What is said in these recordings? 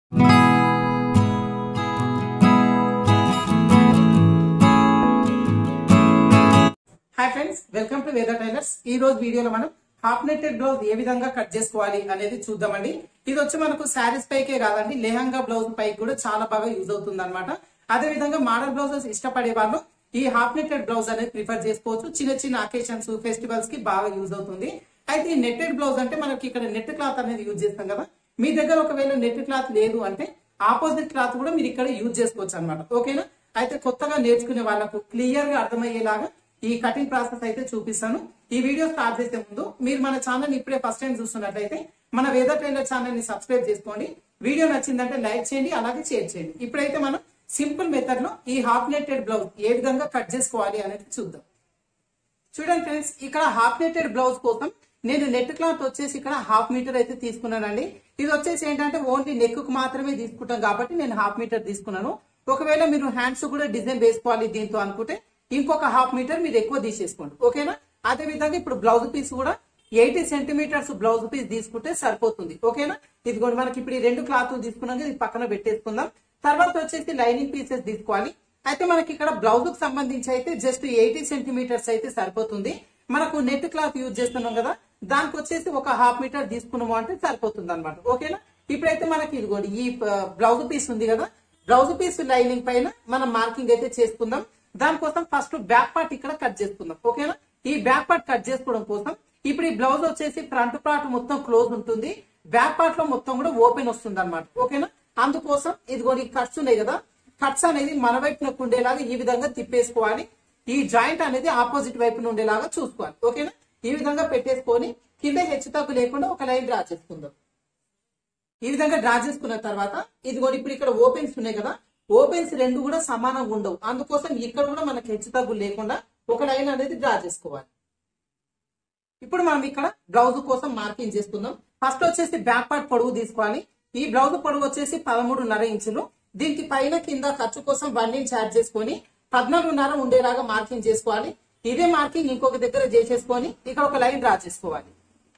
hi friends welcome to Veda tailors ఈ రోజు వీడియోలో మనం హాఫ్ నెట్టెడ్ బ్లౌజ్ ఏ విధంగా కట్ చేసుకోవాలి అనేది చూద్దామండి ఇది వచ్చి మనకు శారీస్ పైకే కాదండి లెహంగా బ్లౌజ్ పైకి కూడా చాలా బాగా యూజ్ అవుతుంది అనమాట అదే విధంగా మోడల్ బ్లౌజెస్ ఇష్టపడే వాళ్ళు ఈ హాఫ్ నెట్టెడ్ బ్లౌజ్ అనేది ప్రిఫర్ చేసుకోవచ్చు చిన్న చిన్న అకేషన్స్ ఫెస్టివల్స్ కి బాగా యూజ్ అవుతుంది అయితే ఈ నెట్టెడ్ బ్లౌజ్ అంటే మనకి ఇక్కడ నెట్ క్లాత్ అనేది యూజ్ చేస్తాం కదా మీ దగ్గర ఒకవేళ నెట్ క్లాత్ లేదు అంటే ఆపోజిట్ క్లాత్ కూడా మీరు ఇక్కడ యూజ్ చేసుకోవచ్చు అనమాట ఓకేనా అయితే కొత్తగా నేర్చుకునే వాళ్ళకు క్లియర్ గా అర్థమయ్యేలాగా ఈ కటింగ్ ప్రాసెస్ అయితే చూపిస్తాను ఈ వీడియో స్టార్ట్ చేసే ముందు మీరు మన ఛానల్ ఇప్పుడే ఫస్ట్ టైం చూస్తున్నట్లయితే మన వేద ట్రైలర్ ఛానల్ ని సబ్స్క్రైబ్ చేసుకోండి వీడియో నచ్చిందంటే లైక్ చేయండి అలాగే షేర్ చేయండి ఇప్పుడైతే మనం సింపుల్ మెథడ్ లో ఈ హాఫ్ నెట్టెడ్ బ్లౌజ్ ఏ విధంగా కట్ చేసుకోవాలి అనేది చూద్దాం చూడండి ఫ్రెండ్స్ ఇక్కడ హాఫ్ నెట్టెడ్ బ్లౌజ్ కోసం నేను నెట్ క్లాత్ వచ్చేసి ఇక్కడ హాఫ్ మీటర్ అయితే తీసుకున్నానండి ఇది వచ్చేసి ఏంటంటే ఓన్లీ నెక్ కు మాత్రమే తీసుకుంటాం కాబట్టి నేను హాఫ్ మీటర్ తీసుకున్నాను ఒకవేళ మీరు హ్యాండ్స్ కూడా డిజైన్ వేసుకోవాలి దీంతో అనుకుంటే ఇంకొక హాఫ్ మీటర్ మీరు ఎక్కువ తీసేసుకోండి ఓకేనా అదే విధంగా ఇప్పుడు బ్లౌజ్ పీస్ కూడా ఎయిటీ సెంటీమీటర్స్ బ్లౌజ్ పీస్ తీసుకుంటే సరిపోతుంది ఓకేనా ఇది కూడా మనకి ఇప్పుడు ఈ రెండు క్లాత్ తీసుకున్నాం కదా, ఇది పక్కన పెట్టేసుకుందాం తర్వాత వచ్చేసి లైనింగ్ పీసెస్ తీసుకోవాలి అయితే మనకి ఇక్కడ బ్లౌజ్ కు సంబంధించి అయితే జస్ట్ ఎయిటీ సెంటీమీటర్స్ అయితే సరిపోతుంది మనకు నెట్ క్లాత్ యూజ్ చేస్తున్నాం కదా దానికి వచ్చేసి ఒక హాఫ్ మీటర్ తీసుకున్నాము అంటే సరిపోతుంది అనమాట ఓకేనా ఇప్పుడైతే మనకి ఇదిగోండి ఈ బ్లౌజ్ పీస్ ఉంది కదా బ్లౌజ్ పీస్ లైనింగ్ పైన మనం మార్కింగ్ అయితే చేసుకుందాం దానికోసం ఫస్ట్ బ్యాక్ పార్ట్ ఇక్కడ కట్ చేసుకుందాం ఓకేనా ఈ బ్యాక్ పార్ట్ కట్ చేసుకోవడం కోసం ఇప్పుడు ఈ బ్లౌజ్ వచ్చేసి ఫ్రంట్ పార్ట్ మొత్తం క్లోజ్ ఉంటుంది బ్యాక్ పార్ట్ లో మొత్తం కూడా ఓపెన్ వస్తుంది అనమాట ఓకేనా అందుకోసం ఇదిగోని కట్స్ ఉన్నాయి కదా కట్స్ అనేది మన వైపున ఉండేలాగా ఈ విధంగా తిప్పేసుకోవాలి ఈ జాయింట్ అనేది ఆపోజిట్ వైపున ఉండేలాగా చూసుకోవాలి ఓకేనా ఈ విధంగా పెట్టేసుకొని కింద హెచ్చు తగ్గు లేకుండా ఒక లైన్ డ్రా చేసుకుందాం ఈ విధంగా డ్రా చేసుకున్న తర్వాత ఇదిగోని ఇప్పుడు ఇక్కడ ఓపెన్స్ ఉన్నాయి కదా ఓపెన్స్ రెండు కూడా సమానంగా ఉండవు అందుకోసం ఇక్కడ కూడా మనకి హెచ్చు తగ్గు లేకుండా ఒక లైన్ అనేది డ్రా చేసుకోవాలి ఇప్పుడు మనం ఇక్కడ బ్లౌజ్ కోసం మార్కింగ్ చేసుకుందాం ఫస్ట్ వచ్చేసి బ్యాక్ పార్ట్ పొడవు తీసుకోవాలి ఈ బ్లౌజ్ పొడవు వచ్చేసి పదమూడున్నర ఇంచులు దీనికి పైన కింద ఖర్చు కోసం వన్ ఇంచ్ యాడ్ చేసుకొని పద్నాలుగున్నర ఉండేలాగా మార్కింగ్ చేసుకోవాలి ఇదే మార్కింగ్ ఇంకొక దగ్గర చేసేసుకొని ఇక్కడ ఒక లైన్ డ్రా చేసుకోవాలి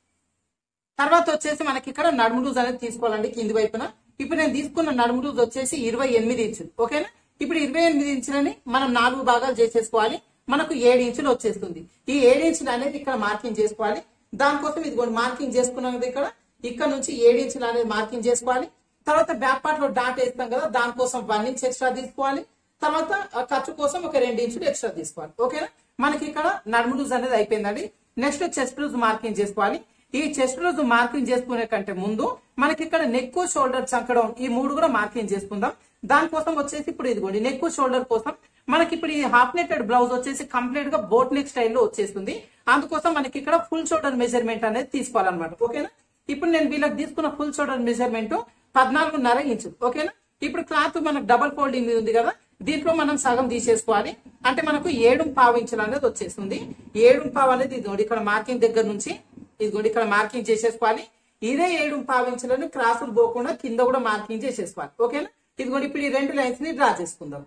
తర్వాత వచ్చేసి మనకి ఇక్కడ నడుము లూజ్ అనేది తీసుకోవాలండి కింది వైపున ఇప్పుడు నేను తీసుకున్న నడుము లూజ్ వచ్చేసి ఇరవై ఎనిమిది ఇంచులు ఓకేనా ఇప్పుడు ఇరవై ఎనిమిది ఇంచులని మనం నాలుగు భాగాలు చేసేసుకోవాలి మనకు ఏడు ఇంచులు వచ్చేస్తుంది ఈ ఏడు ఇంచులు అనేది ఇక్కడ మార్కింగ్ చేసుకోవాలి దానికోసం ఇదిగోండి మార్కింగ్ చేసుకున్నది ఇక్కడ ఇక్కడ నుంచి ఏడు ఇంచులు అనేది మార్కింగ్ చేసుకోవాలి తర్వాత బ్యాక్ పార్ట్ లో డాట్ వేస్తాం కదా దానికోసం వన్ ఇంచ్ ఎక్స్ట్రా తీసుకోవాలి తర్వాత ఆ ఖర్చు కోసం ఒక రెండు ఇంచులు ఎక్స్ట్రా తీసుకోవాలి ఓకేనా మనకి ఇక్కడ నడుము లూజ్ అనేది అయిపోయిందండి నెక్స్ట్ చెస్ట్ లూజ్ మార్కింగ్ చేసుకోవాలి ఈ చెస్ట్ లూజ్ మార్కింగ్ చేసుకునే కంటే ముందు మనకి ఇక్కడ నెక్ షోల్డర్ చంకడం ఈ మూడు కూడా మార్కింగ్ చేసుకుందాం దానికోసం వచ్చేసి ఇప్పుడు ఇదిగోండి నెక్ షోల్డర్ కోసం మనకి ఇప్పుడు ఈ హాఫ్ నెట్టెడ్ బ్లౌజ్ వచ్చేసి కంప్లీట్ గా బోట్ నెక్ స్టైల్లో వచ్చేస్తుంది అందుకోసం మనకి ఇక్కడ ఫుల్ షోల్డర్ మెజర్మెంట్ అనేది తీసుకోవాలన్నమాట ఓకేనా ఇప్పుడు నేను వీళ్ళకి తీసుకున్న ఫుల్ షోల్డర్ మెజర్మెంట్ పద్నాలుగున్నర ఇంచు ఓకేనా ఇప్పుడు క్లాత్ మనకు డబల్ ఫోల్డింగ్ ఉంది కదా దీంట్లో మనం సగం తీసేసుకోవాలి అంటే మనకు ఏడు పావు ఇంచులు అనేది వచ్చేస్తుంది ఏడు పావు అనేది ఇదిగోండి ఇక్కడ మార్కింగ్ దగ్గర నుంచి ఇదిగోండి ఇక్కడ మార్కింగ్ చేసేసుకోవాలి ఇదే ఏడు పావు ఇంచులను క్రాసులు పోకుండా కింద కూడా మార్కింగ్ చేసేసుకోవాలి ఓకేనా ఇదిగోండి ఇప్పుడు ఈ రెండు లైన్స్ ని డ్రా చేసుకుందాం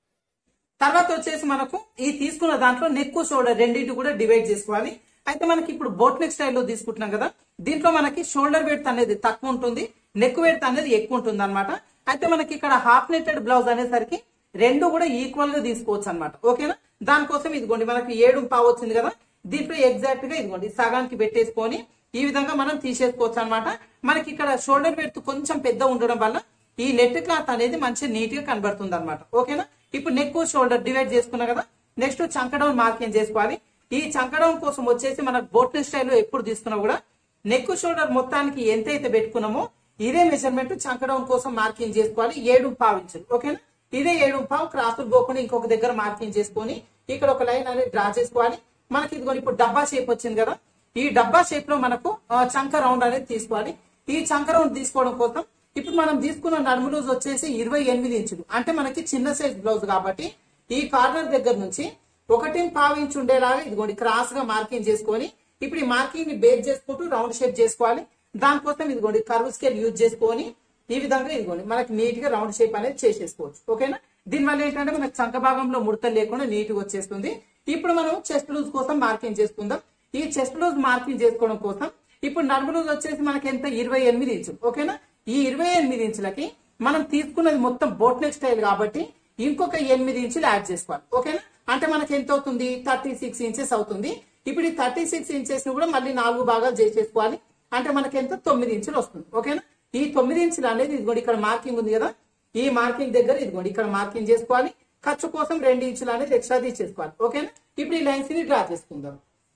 తర్వాత వచ్చేసి మనకు ఈ తీసుకున్న దాంట్లో నెక్ షోల్డర్ రెండింటి కూడా డివైడ్ చేసుకోవాలి అయితే మనకి ఇప్పుడు బోట్ నెక్ స్టైల్లో తీసుకుంటున్నాం కదా దీంట్లో మనకి షోల్డర్ వెయిట్ అనేది తక్కువ ఉంటుంది నెక్ వెయిట్ అనేది ఎక్కువ ఉంటుంది అనమాట అయితే మనకి ఇక్కడ హాఫ్ నెట్టెడ్ బ్లౌజ్ అనేసరికి రెండు కూడా ఈక్వల్ గా తీసుకోవచ్చు అనమాట ఓకేనా దానికోసం ఇదిగోండి మనకి ఏడు పావు వచ్చింది కదా దీంట్లో ఎగ్జాక్ట్ గా ఇదిగోండి సగానికి పెట్టేసుకొని ఈ విధంగా మనం తీసేసుకోవచ్చు అనమాట మనకి ఇక్కడ షోల్డర్ వెయిట్ కొంచెం పెద్ద ఉండడం వల్ల ఈ నెట్ క్లాత్ అనేది మంచిగా నీట్ గా కనబడుతుంది అనమాట ఓకేనా ఇప్పుడు నెక్ షోల్డర్ డివైడ్ చేసుకున్నా కదా నెక్స్ట్ చంకడౌన్ మార్కింగ్ చేసుకోవాలి ఈ చంకడౌన్ కోసం వచ్చేసి మనకు బోట్ స్టైల్లో ఎప్పుడు తీసుకున్నా కూడా నెక్ షోల్డర్ మొత్తానికి ఎంత అయితే పెట్టుకున్నామో ఇదే మెజర్మెంట్ చంకడౌన్ కోసం మార్కింగ్ చేసుకోవాలి ఏడు పావు ఇంచులు ఓకేనా ఇదే ఏడు పావు క్రాసులు పోకుండా ఇంకొక దగ్గర మార్కింగ్ చేసుకొని ఇక్కడ ఒక లైన్ అనేది డ్రా చేసుకోవాలి మనకి ఇదిగో ఇప్పుడు డబ్బా షేప్ వచ్చింది కదా ఈ డబ్బా షేప్ లో మనకు ఆ, చంక రౌండ్ అనేది తీసుకోవాలి ఈ చంక రౌండ్ తీసుకోవడం కోసం ఇప్పుడు మనం తీసుకున్న నడుము లూజ్ వచ్చేసి ఇరవై ఎనిమిది ఇంచులు అంటే మనకి చిన్న సైజ్ బ్లౌజ్ కాబట్టి ఈ కార్నర్ దగ్గర నుంచి ఒకటి పావు ఇంచు ఉండేలాగా ఇదిగోండి క్రాస్ గా మార్కింగ్ చేసుకొని ఇప్పుడు ఈ మార్కింగ్ ని బేస్ చేసుకుంటూ రౌండ్ షేప్ చేసుకోవాలి దానికోసం ఇదిగోండి కర్వ్ స్కేల్ యూజ్ చేసుకొని ఈ విధంగా ఇదిగోండి మనకి నీట్ గా రౌండ్ షేప్ అనేది చేసేసుకోవచ్చు ఓకేనా దీనివల్ల ఏంటంటే మనకి చంక భాగంలో ముడతలు లేకుండా నీట్ గా వచ్చేస్తుంది ఇప్పుడు మనం చెస్ట్ లూజ్ కోసం మార్కింగ్ చేసుకుందాం ఈ చెస్ట్ లూజ్ మార్కింగ్ చేసుకోవడం కోసం ఇప్పుడు నడుము లూజ్ వచ్చేసి మనకి ఎంత ఇరవై ఎనిమిది ఇంచులు ఓకేనా ఈ ఇరవై ఎనిమిది ఇంచులకి మనం తీసుకున్నది మొత్తం బోట్ నెక్ స్టైల్ కాబట్టి ఇంకొక ఎనిమిది ఇంచులు యాడ్ చేసుకోవాలి ఓకేనా అంటే మనకి ఎంత అవుతుంది థర్టీ సిక్స్ ఇంచెస్ అవుతుంది ఇప్పుడు ఈ థర్టీ సిక్స్ ఇంచెస్ ని కూడా మళ్ళీ నాలుగు భాగాలు చేసేసుకోవాలి అంటే మనకి ఎంత తొమ్మిది ఇంచులు వస్తుంది ఓకేనా ఈ తొమ్మిది ఇంచులు అనేది ఇదిగోండి ఇక్కడ మార్కింగ్ ఉంది కదా ఈ మార్కింగ్ దగ్గర ఇదిగోండి ఇక్కడ మార్కింగ్ చేసుకోవాలి ఖర్చు కోసం రెండు ఇంచులు అనేది ఎక్స్ట్రా తీసేసుకోవాలి ఓకేనా ఇప్పుడు ఈ లైన్స్ ని డ్రా చేసుకుందాం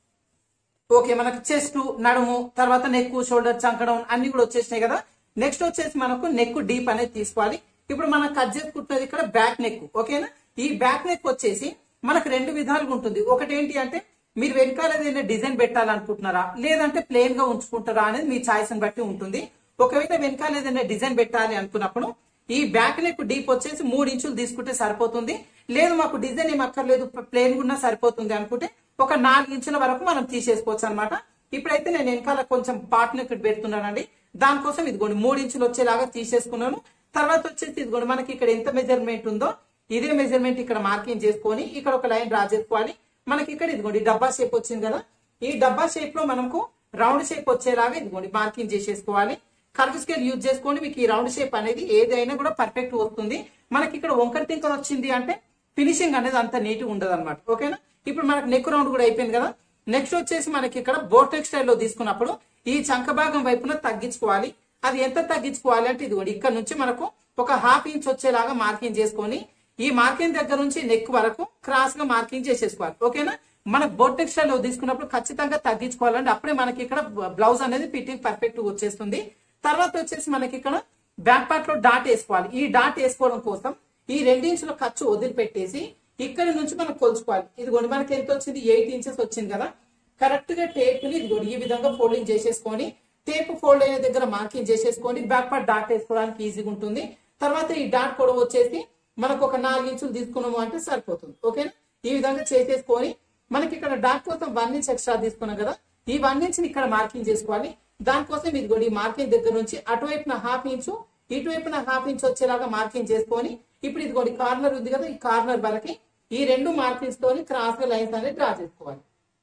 ఓకే మనకు చెస్ట్ నడుము తర్వాత నెక్ షోల్డర్ చంకడం అన్ని కూడా వచ్చేసినాయి కదా నెక్స్ట్ వచ్చేసి మనకు నెక్ డీప్ అనేది తీసుకోవాలి ఇప్పుడు మనం కట్ చేసుకుంటున్నది ఇక్కడ బ్యాక్ నెక్ ఓకేనా ఈ బ్యాక్ నెక్ వచ్చేసి మనకు రెండు విధాలుగా ఉంటుంది ఒకటి ఏంటి అంటే మీరు వెనకాల ఏదైనా డిజైన్ పెట్టాలనుకుంటున్నారా లేదంటే ప్లేన్ గా ఉంచుకుంటారా అనేది మీ చాయిస్ ని బట్టి ఉంటుంది ఒకవేళ వెనకాల ఏదైనా డిజైన్ పెట్టాలి అనుకున్నప్పుడు ఈ బ్యాక్ నెక్ డీప్ వచ్చేసి మూడు ఇంచులు తీసుకుంటే సరిపోతుంది లేదు మాకు డిజైన్ ఏం అక్కర్లేదు ప్లేన్ ఉన్నా సరిపోతుంది అనుకుంటే ఒక నాలుగు ఇంచుల వరకు మనం తీసేసుకోవచ్చు అనమాట ఇప్పుడైతే నేను వెనకాల కొంచెం పార్ట్ నెక్ పెడుతున్నానండి దానికోసం ఇదిగోండి మూడు ఇంచులు వచ్చేలాగా తీసేసుకున్నాను తర్వాత వచ్చేసి ఇదిగోండి మనకి ఇక్కడ ఎంత మెజర్మెంట్ ఉందో ఇదే మెజర్మెంట్ ఇక్కడ మార్కింగ్ చేసుకొని ఇక్కడ ఒక లైన్ డ్రా చేసుకోవాలి మనకి ఇక్కడ ఇదిగోండి డబ్బా షేప్ వచ్చింది కదా ఈ డబ్బా షేప్ లో మనకు రౌండ్ షేప్ వచ్చేలాగా ఇదిగోండి మార్కింగ్ చేసేసుకోవాలి కర్వ్ స్కేల్ యూజ్ చేసుకోండి మీకు ఈ రౌండ్ షేప్ అనేది ఏదైనా కూడా పర్ఫెక్ట్ వస్తుంది మనకి ఇక్కడ వంకర టింకర్ వచ్చింది అంటే ఫినిషింగ్ అనేది అంత నీట్ ఉండదు అనమాట ఓకేనా ఇప్పుడు మనకి నెక్ రౌండ్ కూడా అయిపోయింది కదా నెక్స్ట్ వచ్చేసి మనకి ఇక్కడ బోట్ టెక్స్టైల్ లో తీసుకున్నప్పుడు ఈ చంక భాగం వైపున తగ్గించుకోవాలి అది ఎంత తగ్గించుకోవాలి అంటే ఇది ఇక్కడ నుంచి మనకు ఒక హాఫ్ ఇంచ్ వచ్చేలాగా మార్కింగ్ చేసుకొని ఈ మార్కింగ్ దగ్గర నుంచి నెక్ వరకు క్రాస్ గా మార్కింగ్ చేసేసుకోవాలి ఓకేనా మనకు బోట్ టెక్స్టైల్ లో తీసుకున్నప్పుడు ఖచ్చితంగా తగ్గించుకోవాలంటే అప్పుడే మనకి ఇక్కడ బ్లౌజ్ అనేది ఫిట్టింగ్ పర్ఫెక్ట్ వచ్చేస్తుంది తర్వాత వచ్చేసి మనకి ఇక్కడ బ్యాక్ పార్ట్ లో డాట్ వేసుకోవాలి ఈ డాట్ వేసుకోవడం కోసం ఈ రెండించుల ఖర్చు వదిలిపెట్టేసి ఇక్కడ నుంచి మనం కొలుచుకోవాలి ఇదిగోండి మనకి ఎంత వచ్చింది ఎయిట్ ఇంచెస్ వచ్చింది కదా కరెక్ట్ గా టేప్ ని ఇదిగోండి ఈ విధంగా ఫోల్డింగ్ చేసేసుకొని టేప్ ఫోల్డ్ అయిన దగ్గర మార్కింగ్ చేసేసుకొని బ్యాక్ పార్ట్ డాట్ వేసుకోవడానికి ఈజీగా ఉంటుంది తర్వాత ఈ డాట్ పొడవు వచ్చేసి మనకు ఒక నాలుగు ఇంచులు తీసుకున్నాము అంటే సరిపోతుంది ఓకేనా ఈ విధంగా చేసేసుకొని మనకి ఇక్కడ డాట్ కోసం వన్ ఇంచ్ ఎక్స్ట్రా తీసుకున్నాం కదా ఈ వన్ ఇంచ్ ని ఇక్కడ మార్కింగ్ చేసుకోవాలి దానికోసం ఇదిగోండి ఈ మార్కింగ్ దగ్గర నుంచి అటువైపున హాఫ్ ఇంచు ఇటువైపున హాఫ్ ఇంచ్ వచ్చేలాగా మార్కింగ్ చేసుకొని ఇప్పుడు ఇదిగోండి కార్నర్ ఉంది కదా ఈ కార్నర్ వరకు ఈ రెండు మార్కింగ్స్ తోని క్రాస్ గా లైన్స్ అనేది డ్రా చేసుకోవాలి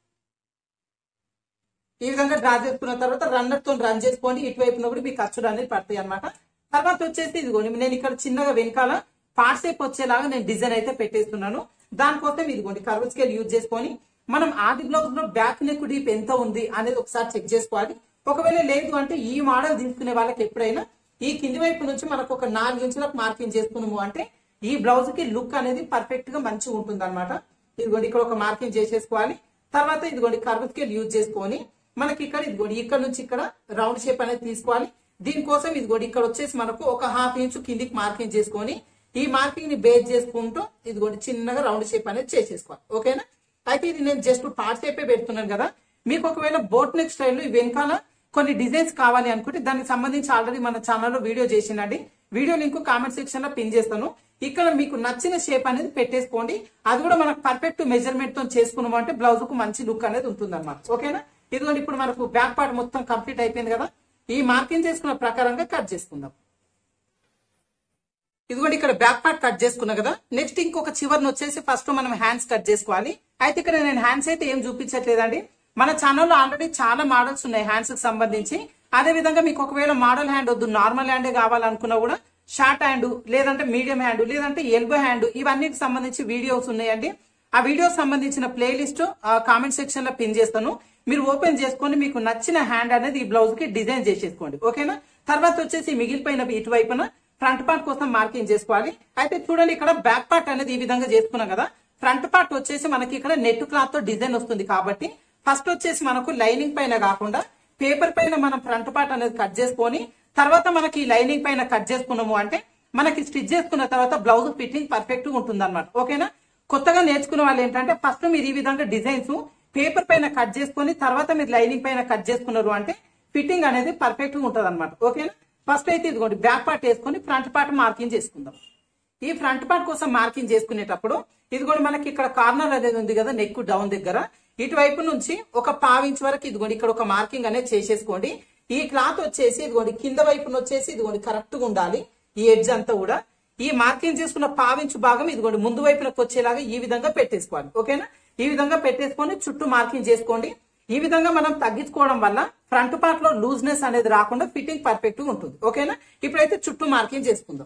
ఈ విధంగా డ్రా చేసుకున్న తర్వాత రన్నర్ తో రన్ చేసుకోండి ఇటువైపున కూడా మీకు ఖర్చులు అనేది పడతాయి అనమాట తర్వాత వచ్చేసి ఇదిగోండి నేను ఇక్కడ చిన్నగా వెనకాల పార్ట్ షేప్ వచ్చేలాగా నేను డిజైన్ అయితే పెట్టేస్తున్నాను దానికోసం ఇదిగోండి కర్వ్ స్కేల్ యూజ్ చేసుకొని మనం ఆది బ్లౌజ్ లో బ్యాక్ నెక్ డీప్ ఎంత ఉంది అనేది ఒకసారి చెక్ చేసుకోవాలి ఒకవేళ లేదు అంటే ఈ మోడల్ తీసుకునే వాళ్ళకి ఎప్పుడైనా ఈ కింది వైపు నుంచి మనకు ఒక నాలుగు ఇంచులకు మార్కింగ్ చేసుకున్నాము అంటే ఈ బ్లౌజ్ కి లుక్ అనేది పర్ఫెక్ట్ గా మంచిగా ఉంటుంది అనమాట ఇదిగోండి ఇక్కడ ఒక మార్కింగ్ చేసేసుకోవాలి తర్వాత ఇదిగోండి కర్వ్ స్కేల్ యూజ్ చేసుకొని మనకి ఇక్కడ ఇదిగోండి ఇక్కడ నుంచి ఇక్కడ రౌండ్ షేప్ అనేది తీసుకోవాలి దీనికోసం ఇదిగోండి ఇక్కడ వచ్చేసి మనకు ఒక హాఫ్ ఇంచు కిందికి మార్కింగ్ చేసుకొని ఈ మార్కింగ్ ని బేస్ చేసుకుంటూ ఇదిగోండి చిన్నగా రౌండ్ షేప్ అనేది చేసేసుకోవాలి ఓకేనా అయితే ఇది నేను జస్ట్ పార్ట్ షేపే పెడుతున్నాను కదా మీకు ఒకవేళ బోట్ నెక్ స్టైల్లో ఈ వెనకాల కొన్ని డిజైన్స్ కావాలి అనుకుంటే దానికి సంబంధించి ఆల్రెడీ మన ఛానల్లో వీడియో చేసిందండి వీడియో లింక్ కామెంట్ సెక్షన్ లో పిన్ చేస్తాను ఇక్కడ మీకు నచ్చిన షేప్ అనేది పెట్టేసుకోండి అది కూడా మనకు పర్ఫెక్ట్ మెజర్మెంట్ తో చేసుకున్నాం అంటే బ్లౌజ్ కు మంచి లుక్ అనేది ఉంటుంది అనమాట ఓకేనా ఇదిగోండి ఇప్పుడు మనకు బ్యాక్ పార్ట్ మొత్తం కంప్లీట్ అయిపోయింది కదా ఈ మార్కింగ్ చేసుకున్న ప్రకారంగా కట్ చేసుకుందాం ఇదిగోండి ఇక్కడ బ్యాక్ పార్ట్ కట్ చేసుకున్నా కదా నెక్స్ట్ ఇంకొక చివరిని వచ్చేసి ఫస్ట్ మనం హ్యాండ్స్ కట్ చేసుకోవాలి అయితే ఇక్కడ నేను హ్యాండ్స్ అయితే ఏం చూపించట్లేదండి మన ఛానల్లో ఆల్రెడీ చాలా మోడల్స్ ఉన్నాయి హ్యాండ్స్ కి సంబంధించి అదే విధంగా మీకు ఒకవేళ మోడల్ హ్యాండ్ వద్దు నార్మల్ హ్యాండే కావాలనుకున్నా కూడా షార్ట్ హ్యాండ్ లేదంటే మీడియం హ్యాండ్ లేదంటే ఎల్బో హ్యాండ్ ఇవన్నిటికి సంబంధించి వీడియోస్ ఉన్నాయండి ఆ వీడియోస్ సంబంధించిన ప్లేలిస్ట్ కామెంట్ సెక్షన్ లో పిన్ చేస్తాను మీరు ఓపెన్ చేసుకొని మీకు నచ్చిన హ్యాండ్ అనేది ఈ బ్లౌజ్ కి డిజైన్ చేసేసుకోండి ఓకేనా తర్వాత వచ్చేసి మిగిలిపోయిన ఇటువైపున ఫ్రంట్ పార్ట్ కోసం మార్కింగ్ చేసుకోవాలి అయితే చూడండి ఇక్కడ బ్యాక్ పార్ట్ అనేది ఈ విధంగా చేసుకున్నాం కదా ఫ్రంట్ పార్ట్ వచ్చేసి మనకి ఇక్కడ నెట్ క్లాత్ తో డిజైన్ వస్తుంది కాబట్టి ఫస్ట్ వచ్చేసి మనకు లైనింగ్ పైన కాకుండా పేపర్ పైన మనం ఫ్రంట్ పార్ట్ అనేది కట్ చేసుకొని తర్వాత మనకి ఈ లైనింగ్ పైన కట్ చేసుకున్నాము అంటే మనకి స్టిచ్ చేసుకున్న తర్వాత బ్లౌజ్ ఫిట్టింగ్ పర్ఫెక్ట్ గా ఉంటుంది అనమాట ఓకేనా కొత్తగా నేర్చుకునే వాళ్ళు ఏంటంటే ఫస్ట్ మీరు ఈ విధంగా డిజైన్స్ పేపర్ పైన కట్ చేసుకొని తర్వాత మీరు లైనింగ్ పైన కట్ చేసుకున్నారు అంటే ఫిట్టింగ్ అనేది పర్ఫెక్ట్ గా ఉంటుంది అనమాట ఓకేనా ఫస్ట్ అయితే ఇదిగోండి బ్యాక్ పార్ట్ వేసుకొని ఫ్రంట్ పార్ట్ మార్కింగ్ చేసుకుందాం ఈ ఫ్రంట్ పార్ట్ కోసం మార్కింగ్ చేసుకునేటప్పుడు ఇదిగోండి మనకి ఇక్కడ కార్నర్ అనేది ఉంది కదా నెక్ డౌన్ దగ్గర ఇటువైపు నుంచి ఒక పావించ్ వరకు ఇదిగోండి ఇక్కడ ఒక మార్కింగ్ అనేది చేసేసుకోండి ఈ క్లాత్ వచ్చేసి ఇదిగోండి కింద వైపున వచ్చేసి ఇదిగోండి కరెక్ట్ గా ఉండాలి ఈ ఎడ్జ్ అంతా కూడా ఈ మార్కింగ్ చేసుకున్న పావించు భాగం ఇదిగోండి ముందు వైపునకు వచ్చేలాగా ఈ విధంగా పెట్టేసుకోవాలి ఓకేనా ఈ విధంగా పెట్టేసుకొని చుట్టూ మార్కింగ్ చేసుకోండి ఈ విధంగా మనం తగ్గించుకోవడం వల్ల ఫ్రంట్ పార్ట్ లో లూజ్నెస్ అనేది రాకుండా ఫిట్టింగ్ పర్ఫెక్ట్ గా ఉంటుంది ఓకేనా ఇప్పుడైతే చుట్టూ మార్కింగ్ చేసుకుందాం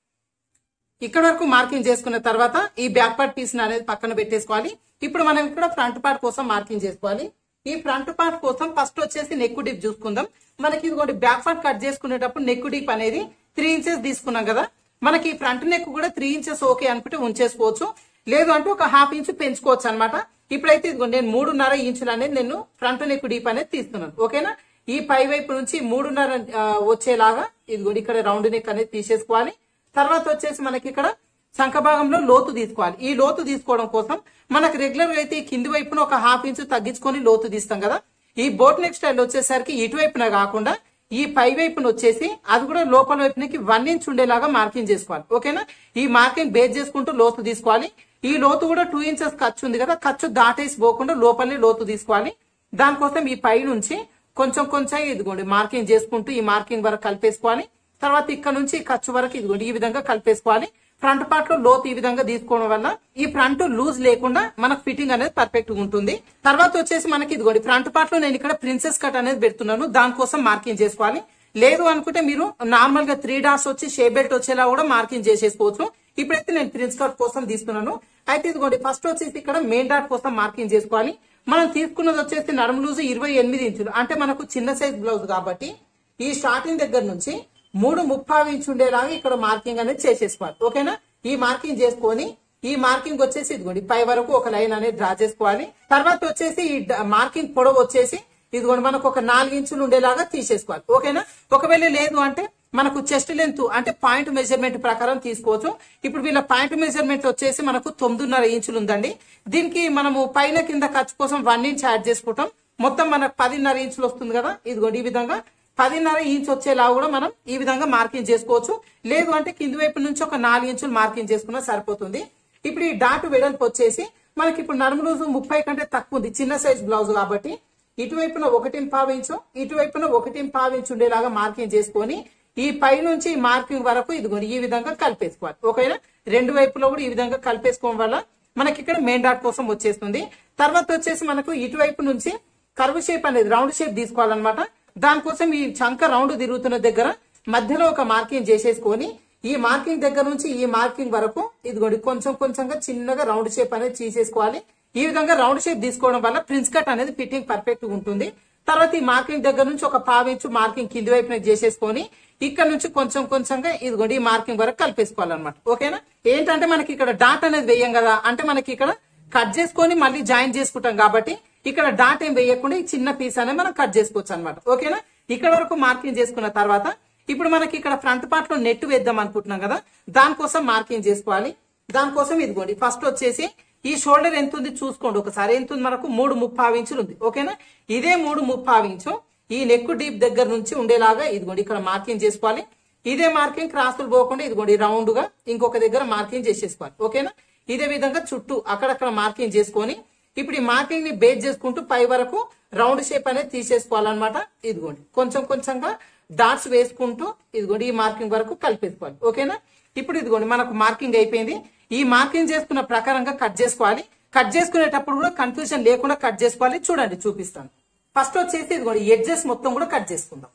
ఇక్కడ వరకు మార్కింగ్ చేసుకున్న తర్వాత ఈ బ్యాక్ పార్ట్ పీస్ అనేది పక్కన పెట్టేసుకోవాలి ఇప్పుడు మనం ఇక్కడ ఫ్రంట్ పార్ట్ కోసం మార్కింగ్ చేసుకోవాలి ఈ ఫ్రంట్ పార్ట్ కోసం ఫస్ట్ వచ్చేసి నెక్ డీప్ చూసుకుందాం మనకి ఇదిగోండి బ్యాక్ పార్ట్ కట్ చేసుకునేటప్పుడు నెక్ డీప్ అనేది త్రీ ఇంచెస్ తీసుకున్నాం కదా మనకి ఫ్రంట్ నెక్ కూడా త్రీ ఇంచెస్ ఓకే అనుకుంటే ఉంచేసుకోవచ్చు లేదు అంటే ఒక హాఫ్ ఇంచ్ పెంచుకోవచ్చు అనమాట ఇప్పుడైతే ఇదిగోండి నేను మూడున్నర ఇంచులు అనేది నేను ఫ్రంట్ నెక్ డీప్ అనేది తీస్తున్నాను ఓకేనా ఈ పై వైపు నుంచి మూడున్నర ఆ, వచ్చేలాగా ఇదిగోండి ఇక్కడ రౌండ్ నెక్ అనేది తీసేసుకోవాలి తర్వాత వచ్చేసి మనకి ఇక్కడ శంఖ భాగంలో లోతు తీసుకోవాలి ఈ లోతు తీసుకోవడం కోసం మనకు రెగ్యులర్ గా అయితే ఈ కింది వైపున ఒక హాఫ్ ఇంచ్ తగ్గించుకొని లోతు తీస్తాం కదా ఈ బోట్ నెక్ స్టైల్ వచ్చేసరికి ఇటువైపున కాకుండా ఈ పై వైపున వచ్చేసి అది కూడా లోపల వైపునకి వన్ ఇంచ్ ఉండేలాగా మార్కింగ్ చేసుకోవాలి ఓకేనా ఈ మార్కింగ్ బేస్ చేసుకుంటూ లోతు తీసుకోవాలి ఈ లోతు కూడా టూ ఇంచెస్ ఖర్చు ఉంది కదా ఖర్చు దాటేసి పోకుండా లోపలనే లోతు తీసుకోవాలి దానికోసం ఈ పై నుంచి కొంచెం కొంచెం ఇదిగోండి మార్కింగ్ చేసుకుంటూ ఈ మార్కింగ్ వరకు కలిపేసుకోవాలి తర్వాత ఇక్కడ నుంచి ఈ ఖర్చు వరకు ఇదిగోండి ఈ విధంగా కలిపేసుకోవాలి ఫ్రంట్ పార్ట్ లో లోతు ఈ విధంగా తీసుకోవడం వల్ల ఈ ఫ్రంట్ లూజ్ లేకుండా మనకు ఫిట్టింగ్ అనేది పర్ఫెక్ట్ గా ఉంటుంది తర్వాత వచ్చేసి మనకి ఇదిగోండి ఫ్రంట్ పార్ట్ లో నేను ఇక్కడ ప్రిన్సెస్ కట్ అనేది పెడుతున్నాను దానికోసం మార్కింగ్ చేసుకోవాలి లేదు అనుకుంటే మీరు నార్మల్ గా త్రీ డాట్స్ వచ్చి షే బెల్ట్ వచ్చేలా కూడా మార్కింగ్ చేసేసుకోవచ్చు ఇప్పుడైతే నేను ప్రిన్స్ కట్ కోసం తీసుకున్నాను అయితే ఇదిగోండి ఫస్ట్ వచ్చేసి ఇక్కడ మెయిన్ డాట్ కోసం మార్కింగ్ చేసుకోవాలి మనం తీసుకున్నది వచ్చేసి నడుము లూజు ఇరవై ఎనిమిది ఇంచులు అంటే మనకు చిన్న సైజ్ బ్లౌజ్ కాబట్టి ఈ స్టార్టింగ్ దగ్గర నుంచి మూడు ముప్పావు ఇంచు ఉండేలాగా ఇక్కడ మార్కింగ్ అనేది చేసేసుకోవాలి ఓకేనా ఈ మార్కింగ్ చేసుకొని ఈ మార్కింగ్ వచ్చేసి ఇదిగోండి పై వరకు ఒక లైన్ అనేది డ్రా చేసుకోవాలి తర్వాత వచ్చేసి ఈ డ- మార్కింగ్ పొడవు వచ్చేసి ఇదిగోండి మనకు ఒక నాలుగు ఇంచులు ఉండేలాగా తీసేసుకోవాలి ఓకేనా ఒకవేళ లేదు అంటే మనకు చెస్ట్ లెంత్ అంటే పాయింట్ మెజర్మెంట్ ప్రకారం తీసుకోవచ్చు ఇప్పుడు వీళ్ళ పాయింట్ మెజర్మెంట్ వచ్చేసి మనకు తొమ్మిదిన్నర ఇంచులు ఉందండి దీనికి మనము పైన కింద ఖర్చు కోసం వన్ ఇంచ్ యాడ్ చేసుకుంటాం మొత్తం మనకు పదిన్నర ఇంచులు వస్తుంది కదా ఇదిగోండి ఈ విధంగా పదిన్నర ఇంచ్ వచ్చేలా కూడా మనం ఈ విధంగా మార్కింగ్ చేసుకోవచ్చు లేదు అంటే కింది వైపు నుంచి ఒక నాలుగు ఇంచులు మార్కింగ్ చేసుకున్నా సరిపోతుంది ఇప్పుడు ఈ డాట్ వెడల్పు వచ్చేసి మనకి ఇప్పుడు నడుము లూజు ముప్పై కంటే తక్కువ ఉంది చిన్న సైజ్ బ్లౌజ్ కాబట్టి ఇటువైపున ఒకటి పావు ఇంచు ఇటువైపున ఒకటి పావు ఇంచు ఉండేలాగా మార్కింగ్ చేసుకొని ఈ పై నుంచి ఈ మార్కింగ్ వరకు ఇదిగోండి ఈ విధంగా కలిపేసుకోవాలి ఓకేనా రెండు వైపులో కూడా ఈ విధంగా కలిపేసుకోవడం వల్ల మనకి ఇక్కడ మెయిన్ డాట్ కోసం వచ్చేస్తుంది తర్వాత వచ్చేసి మనకు ఇటువైపు నుంచి కర్వ్ షేప్ అనేది రౌండ్ షేప్ తీసుకోవాలన్నమాట దానికోసం ఈ చంక రౌండ్ తిరుగుతున్న దగ్గర మధ్యలో ఒక మార్కింగ్ చేసేసుకొని ఈ మార్కింగ్ దగ్గర నుంచి ఈ మార్కింగ్ వరకు ఇదిగోండి కొంచెం కొంచెంగా చిన్నగా రౌండ్ షేప్ అనేది తీసేసుకోవాలి ఈ విధంగా రౌండ్ షేప్ తీసుకోవడం వల్ల ప్రిన్స్ కట్ అనేది ఫిట్టింగ్ పర్ఫెక్ట్ గా ఉంటుంది తర్వాత ఈ మార్కింగ్ దగ్గర నుంచి ఒక పావించు మార్కింగ్ కింది వైపున చేసేసుకొని ఇక్కడ నుంచి కొంచెం కొంచెంగా ఇదిగోండి ఈ మార్కింగ్ వరకు కలిపేసుకోవాలన్నమాట ఓకేనా ఏంటంటే మనకి ఇక్కడ డాట్ అనేది వేయం కదా అంటే మనకి ఇక్కడ కట్ చేసుకొని మళ్ళీ జాయిన్ చేసుకుంటాం కాబట్టి ఇక్కడ డాట్ ఏం వేయకుండా ఈ చిన్న పీస్ అనేది మనం కట్ చేసుకోవచ్చు అనమాట ఓకేనా ఇక్కడ వరకు మార్కింగ్ చేసుకున్న తర్వాత ఇప్పుడు మనకి ఇక్కడ ఫ్రంట్ పార్ట్ లో నెట్ వేద్దాం అనుకుంటున్నాం కదా దానికోసం మార్కింగ్ చేసుకోవాలి దానికోసం ఇదిగోండి ఫస్ట్ వచ్చేసి ఈ షోల్డర్ ఎంత ఉంది చూసుకోండి ఒకసారి ఎంత ఉంది మనకు మూడు ముప్పావు ఇంచులు ఉంది ఓకేనా ఇదే మూడు ముప్పావు ఇంచు ఈ నెక్ డీప్ దగ్గర నుంచి ఉండేలాగా ఇదిగోండి ఇక్కడ మార్కింగ్ చేసుకోవాలి ఇదే మార్కింగ్ క్రాసులు పోకుండా ఇదిగోండి రౌండ్ గా ఇంకొక దగ్గర మార్కింగ్ చేసేసుకోవాలి ఓకేనా ఇదే విధంగా చుట్టూ అక్కడక్కడ మార్కింగ్ చేసుకొని ఇప్పుడు ఈ మార్కింగ్ ని బేస్ చేసుకుంటూ పై వరకు రౌండ్ షేప్ అనేది తీసేసుకోవాలన్నమాట ఇదిగోండి కొంచెం కొంచెంగా డాట్స్ వేసుకుంటూ ఇదిగోండి ఈ మార్కింగ్ వరకు కలిపేసుకోవాలి ఓకేనా ఇప్పుడు ఇదిగోండి మనకు మార్కింగ్ అయిపోయింది ఈ మార్కింగ్ చేసుకున్న ప్రకారంగా కట్ చేసుకోవాలి కట్ చేసుకునేటప్పుడు కూడా కన్ఫ్యూజన్ లేకుండా కట్ చేసుకోవాలి చూడండి చూపిస్తాను ఫస్ట్ వచ్చేసి ఇదిగోండి ఎడ్జెస్ మొత్తం కూడా కట్ చేసుకుందాం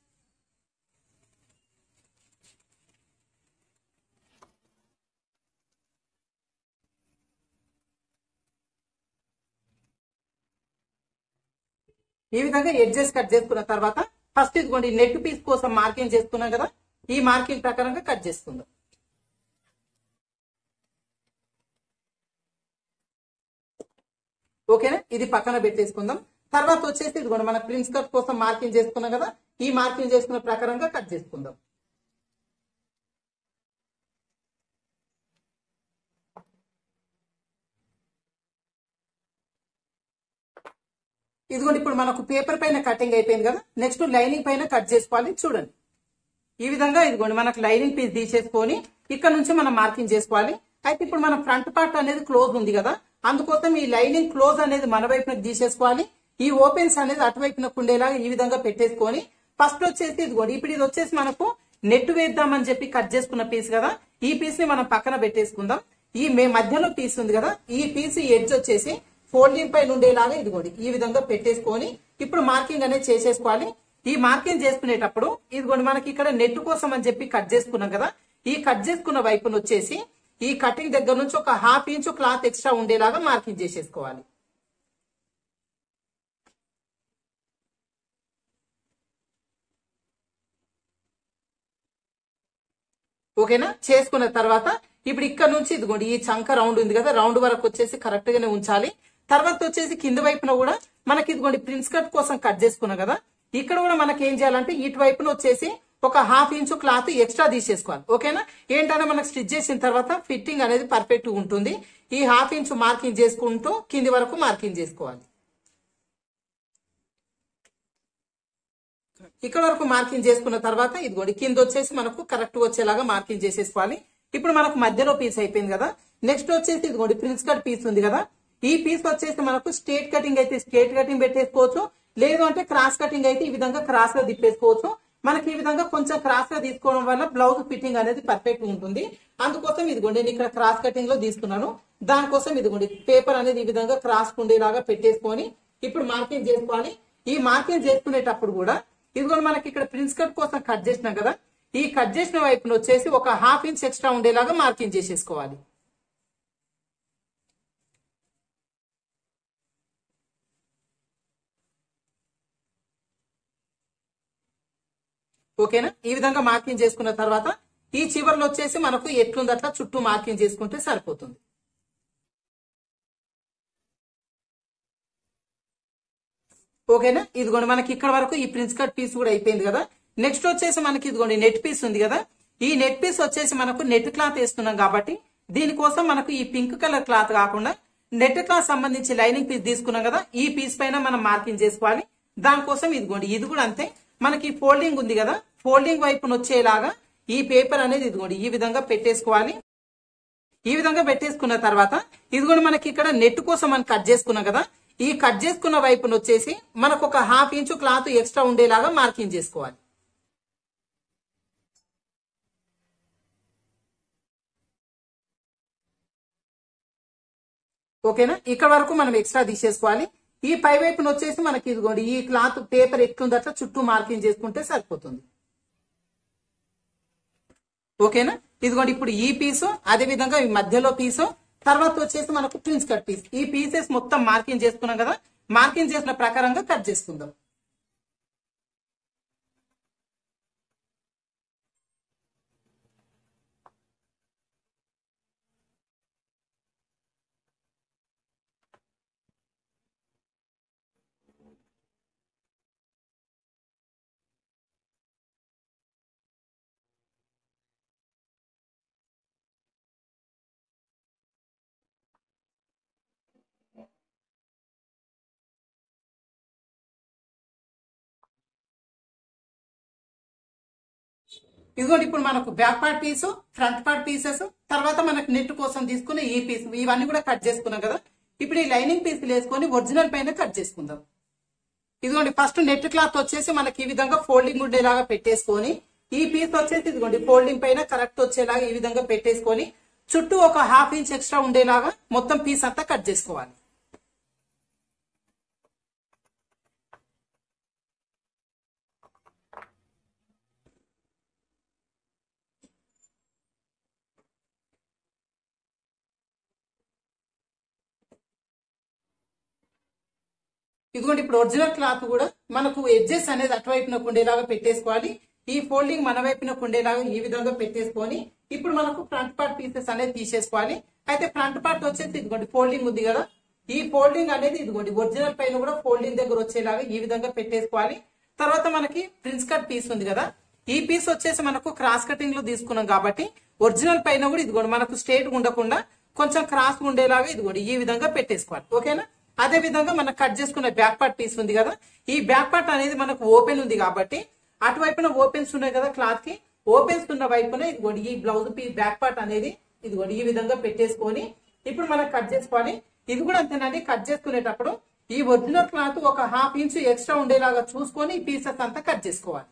ఈ విధంగా ఎడ్జెస్ కట్ చేసుకున్న తర్వాత ఫస్ట్ ఇదిగోండి నెట్ పీస్ కోసం మార్కింగ్ చేసుకున్నాం కదా ఈ మార్కింగ్ ప్రకారంగా కట్ చేసుకుందాం ఓకేనా ఇది పక్కన పెట్టేసుకుందాం తర్వాత వచ్చేసి ఇదిగోండి మన ప్రిన్స్ కట్ కోసం మార్కింగ్ చేసుకున్నాం కదా ఈ మార్కింగ్ చేసుకున్న ప్రకారంగా కట్ చేసుకుందాం ఇదిగోండి ఇప్పుడు మనకు పేపర్ పైన కటింగ్ అయిపోయింది కదా నెక్స్ట్ లైనింగ్ పైన కట్ చేసుకోవాలి చూడండి ఈ విధంగా ఇదిగోండి మనకు లైనింగ్ పీస్ తీసేసుకొని ఇక్కడ నుంచి మనం మార్కింగ్ చేసుకోవాలి అయితే ఇప్పుడు మన ఫ్రంట్ పార్ట్ అనేది క్లోజ్ ఉంది కదా అందుకోసం ఈ లైనింగ్ క్లోజ్ అనేది మన వైపునకు తీసేసుకోవాలి ఈ ఓపెన్స్ అనేది అటువైపునకు ఉండేలాగా ఈ విధంగా పెట్టేసుకొని ఫస్ట్ వచ్చేసి ఇదిగోండి ఇప్పుడు ఇది వచ్చేసి మనకు నెట్ వేద్దామని చెప్పి కట్ చేసుకున్న పీస్ కదా ఈ పీస్ ని మనం పక్కన పెట్టేసుకుందాం ఈ మే మధ్యలో పీస్ ఉంది కదా ఈ పీస్ ఎడ్జ్ వచ్చేసి ఫోల్డింగ్ పైన ఉండేలాగా ఇదిగోండి ఈ విధంగా పెట్టేసుకొని ఇప్పుడు మార్కింగ్ అనేది చేసేసుకోవాలి ఈ మార్కింగ్ చేసుకునేటప్పుడు ఇదిగోండి మనకి ఇక్కడ నెట్ కోసం అని చెప్పి కట్ చేసుకున్నాం కదా ఈ కట్ చేసుకున్న వైపును వచ్చేసి ఈ కటింగ్ దగ్గర నుంచి ఒక హాఫ్ ఇంచు క్లాత్ ఎక్స్ట్రా ఉండేలాగా మార్కింగ్ చేసేసుకోవాలి ఓకేనా చేసుకున్న తర్వాత ఇప్పుడు ఇక్కడ నుంచి ఇదిగోండి ఈ చంక రౌండ్ ఉంది కదా రౌండ్ వరకు వచ్చేసి కరెక్ట్ గానే ఉంచాలి తర్వాత వచ్చేసి కింద వైపున కూడా మనకి ఇదిగోండి ప్రిన్స్ కట్ కోసం కట్ చేసుకున్నాం కదా ఇక్కడ కూడా మనకి ఏం చేయాలంటే ఇటు వైపున వచ్చేసి ఒక హాఫ్ ఇంచు క్లాత్ ఎక్స్ట్రా తీసేసుకోవాలి ఓకేనా ఏంటంటే మనకు స్టిచ్ చేసిన తర్వాత ఫిట్టింగ్ అనేది పర్ఫెక్ట్ ఉంటుంది ఈ హాఫ్ ఇంచు మార్కింగ్ చేసుకుంటూ కింది వరకు మార్కింగ్ చేసుకోవాలి ఇక్కడ వరకు మార్కింగ్ చేసుకున్న తర్వాత ఇదిగోండి కింద వచ్చేసి మనకు కరెక్ట్ వచ్చేలాగా మార్కింగ్ చేసేసుకోవాలి ఇప్పుడు మనకు మధ్యలో పీస్ అయిపోయింది కదా నెక్స్ట్ వచ్చేసి ఇదిగోండి ప్రిన్స్ కట్ పీస్ ఉంది కదా ఈ పీస్ వచ్చేసి మనకు స్ట్రేట్ కటింగ్ అయితే స్ట్రేట్ కటింగ్ పెట్టేసుకోవచ్చు లేదు అంటే క్రాస్ కటింగ్ అయితే ఈ విధంగా క్రాస్ గా తిప్పేసుకోవచ్చు మనకి ఈ విధంగా కొంచెం క్రాస్ గా తీసుకోవడం వల్ల బ్లౌజ్ ఫిట్టింగ్ అనేది పర్ఫెక్ట్ ఉంటుంది అందుకోసం ఇదిగోండి నేను ఇక్కడ క్రాస్ కటింగ్ లో తీసుకున్నాను దానికోసం ఇదిగోండి పేపర్ అనేది ఈ విధంగా క్రాస్ ఉండేలాగా పెట్టేసుకొని ఇప్పుడు మార్కింగ్ చేసుకోవాలి ఈ మార్కింగ్ చేసుకునేటప్పుడు కూడా ఇదిగోండి మనకి ఇక్కడ ప్రిన్స్ కట్ కోసం కట్ చేసినాం కదా ఈ కట్ చేసిన వైపున వచ్చేసి ఒక హాఫ్ ఇంచ్ ఎక్స్ట్రా ఉండేలాగా మార్కింగ్ చేసేసుకోవాలి ఓకేనా ఈ విధంగా మార్కింగ్ చేసుకున్న తర్వాత ఈ చివర్లో వచ్చేసి మనకు ఎట్లుంది అట్లా చుట్టూ మార్కింగ్ చేసుకుంటే సరిపోతుంది ఓకేనా ఇదిగోండి మనకి ఇక్కడ వరకు ఈ ప్రిన్స్ కట్ పీస్ కూడా అయిపోయింది కదా నెక్స్ట్ వచ్చేసి మనకి ఇదిగోండి నెట్ పీస్ ఉంది కదా ఈ నెట్ పీస్ వచ్చేసి మనకు నెట్ క్లాత్ వేస్తున్నాం కాబట్టి దీనికోసం మనకు ఈ పింక్ కలర్ క్లాత్ కాకుండా నెట్ క్లాత్ సంబంధించి లైనింగ్ పీస్ తీసుకున్నాం కదా ఈ పీస్ పైన మనం మార్కింగ్ చేసుకోవాలి దానికోసం ఇదిగోండి ఇది కూడా అంతే మనకి ఫోల్డింగ్ ఉంది కదా ఫోల్డింగ్ వైపున వచ్చేలాగా ఈ పేపర్ అనేది ఇదిగోండి ఈ విధంగా పెట్టేసుకోవాలి ఈ విధంగా పెట్టేసుకున్న తర్వాత ఇదిగోండి మనకి ఇక్కడ నెట్ కోసం మనం కట్ చేసుకున్నాం కదా ఈ కట్ చేసుకున్న వైపున వచ్చేసి మనకు ఒక హాఫ్ ఇంచు క్లాత్ ఎక్స్ట్రా ఉండేలాగా మార్కింగ్ చేసుకోవాలి ఓకేనా ఇక్కడ వరకు మనం ఎక్స్ట్రా తీసేసుకోవాలి ఈ పై వైపున వచ్చేసి మనకి ఇదిగోండి ఈ క్లాత్ పేపర్ ఎట్లుందో అట్లా చుట్టూ మార్కింగ్ చేసుకుంటే సరిపోతుంది ఓకేనా ఇదిగోండి ఇప్పుడు ఈ పీసు అదే విధంగా ఈ మధ్యలో పీసు తర్వాత వచ్చేసి మనకు ప్రిన్స్ కట్ పీస్ ఈ పీసెస్ మొత్తం మార్కింగ్ చేసుకున్నాం కదా మార్కింగ్ చేసిన ప్రకారంగా కట్ చేసుకుందాం ఇదిగోండి ఇప్పుడు మనకు back part piece front part pieces తర్వాత మనకు నెట్ కోసం తీసుకున్న ఈ పీస్ ఇవన్నీ కూడా కట్ చేసుకున్నాం కదా ఇప్పుడు ఈ లైనింగ్ పీసులు వేసుకొని ఒరిజినల్ పైన కట్ చేసుకుందాం ఇదిగోండి ఫస్ట్ నెట్ క్లాత్ వచ్చేసి మనకి ఈ విధంగా ఫోల్డింగ్ ఉండేలాగా పెట్టేసుకొని ఈ పీస్ వచ్చేసి ఇదిగోండి ఫోల్డింగ్ పైన కరెక్ట్ వచ్చేలాగా ఈ విధంగా పెట్టేసుకొని చుట్టూ ఒక హాఫ్ ఇంచ్ ఎక్స్ట్రా ఉండేలాగా మొత్తం పీస్ అంతా కట్ చేసుకోవాలి ఇదిగోండి ఇప్పుడు ఒరిజినల్ క్లాత్ కూడా మనకు ఎడ్జెస్ అనేది అటువైపునకు ఉండేలాగా పెట్టేసుకోవాలి ఈ ఫోల్డింగ్ మన వైపునకు ఉండేలాగా ఈ విధంగా పెట్టేసుకొని ఇప్పుడు మనకు ఫ్రంట్ పార్ట్ పీసెస్ అనేది తీసేసుకోవాలి అయితే ఫ్రంట్ పార్ట్ వచ్చేసి ఇదిగోండి ఫోల్డింగ్ ఉంది కదా ఈ ఫోల్డింగ్ అనేది ఇదిగోండి ఒరిజినల్ పైన కూడా ఫోల్డింగ్ దగ్గర వచ్చేలాగా ఈ విధంగా పెట్టేసుకోవాలి తర్వాత మనకి ప్రిన్స్ కట్ పీస్ ఉంది కదా ఈ పీస్ వచ్చేసి మనకు క్రాస్ కటింగ్ లో తీసుకున్నాం కాబట్టి ఒరిజినల్ పైన కూడా ఇదిగోండి మనకు స్ట్రేట్ ఉండకుండా కొంచెం క్రాస్ ఉండేలాగా ఇదిగోండి ఈ విధంగా పెట్టేసుకోవాలి ఓకేనా అదే విధంగా మనం కట్ చేసుకున్న బ్యాక్ పార్ట్ పీస్ ఉంది కదా ఈ బ్యాక్ పార్ట్ అనేది మనకు ఓపెన్ ఉంది కాబట్టి అటువైపున ఓపెన్స్ ఉన్నాయి కదా క్లాత్ కి ఓపెన్స్ ఉన్న వైపున ఇదిగోండి ఈ బ్లౌజ్ పీస్ బ్యాక్ పార్ట్ అనేది ఇదిగోండి ఈ విధంగా పెట్టేసుకొని ఇప్పుడు మనం కట్ చేసుకోవాలి ఇది కూడా అంతేనండి కట్ చేసుకునేటప్పుడు ఈ ఒరిజినల్ క్లాత్ ఒక హాఫ్ ఇంచ్ ఎక్స్ట్రా ఉండేలాగా చూసుకొని ఈ పీసెస్ అంతా కట్ చేసుకోవాలి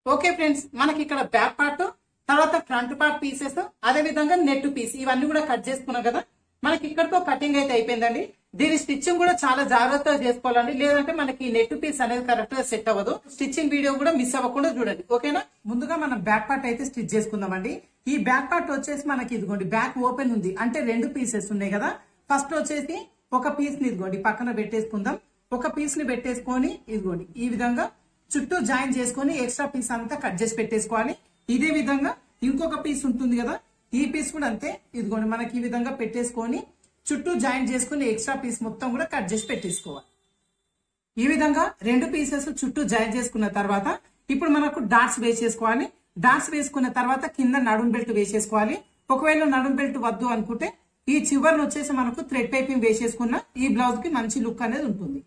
ఓకే ఫ్రెండ్స్ మనకి ఇక్కడ బ్యాక్ పార్ట్ తర్వాత ఫ్రంట్ పార్ట్ పీసెస్ అదే విధంగా నెట్ పీస్ ఇవన్నీ కూడా కట్ చేసుకున్నాం కదా మనకి ఇక్కడతో కటింగ్ అయితే అయిపోయిందండి దీని స్టిచ్చింగ్ కూడా చాలా జాగ్రత్తగా చేసుకోవాలండి లేదంటే మనకి నెట్ పీస్ అనేది కరెక్ట్ గా సెట్ అవ్వదు స్టిచ్చింగ్ వీడియో కూడా మిస్ అవ్వకుండా చూడండి ఓకేనా ముందుగా మనం బ్యాక్ పార్ట్ అయితే స్టిచ్ చేసుకుందామండి ఈ బ్యాక్ పార్ట్ వచ్చేసి మనకి ఇదిగోండి బ్యాక్ ఓపెన్ ఉంది అంటే రెండు పీసెస్ ఉన్నాయి కదా ఫస్ట్ వచ్చేసి ఒక పీస్ ని ఇదిగోండి పక్కన పెట్టేసుకుందాం ఒక పీస్ ని పెట్టేసుకొని ఇదిగోండి ఈ విధంగా చుట్టూ జాయిన్ చేసుకొని ఎక్స్ట్రా పీస్ అంతా కట్ చేసి పెట్టేసుకోవాలి ఇదే విధంగా ఇంకొక పీస్ ఉంటుంది కదా ఈ పీస్ కూడా అంతే ఇదిగోండి మనకి ఈ విధంగా పెట్టేసుకొని చుట్టూ జాయిన్ చేసుకుని ఎక్స్ట్రా పీస్ మొత్తం కూడా కట్ చేసి పెట్టేసుకోవాలి ఈ విధంగా రెండు పీసెస్ చుట్టూ జాయిన్ చేసుకున్న తర్వాత ఇప్పుడు మనకు డాట్స్ వేసేసుకోవాలి డాట్స్ వేసుకున్న తర్వాత కింద నడుం బెల్ట్ వేసేసుకోవాలి ఒకవేళ నడుం బెల్ట్ వద్దు అనుకుంటే ఈ చివరిని వచ్చేసి మనకు థ్రెడ్ పైపింగ్ వేసేసుకున్న ఈ బ్లౌజ్ కి మంచి లుక్ అనేది ఉంటుంది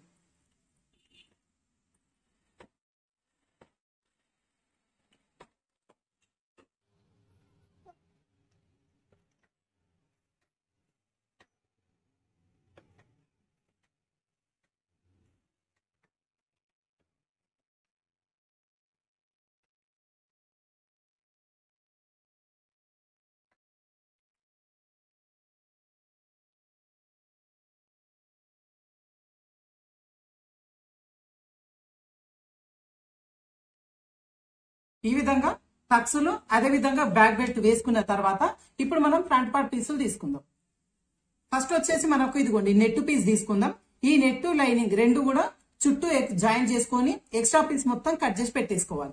ఈ విధంగా టక్స్లు అదే విధంగా బ్యాక్ బెల్ట్ వేసుకున్న తర్వాత ఇప్పుడు మనం ఫ్రంట్ పార్ట్ పీసులు తీసుకుందాం ఫస్ట్ వచ్చేసి మనకు ఇదిగోండి నెట్ పీస్ తీసుకుందాం ఈ నెట్ లైనింగ్ రెండు కూడా చుట్టూ జాయిన్ చేసుకొని ఎక్స్ట్రా పీస్ మొత్తం కట్ చేసి పెట్టేసుకోవాలి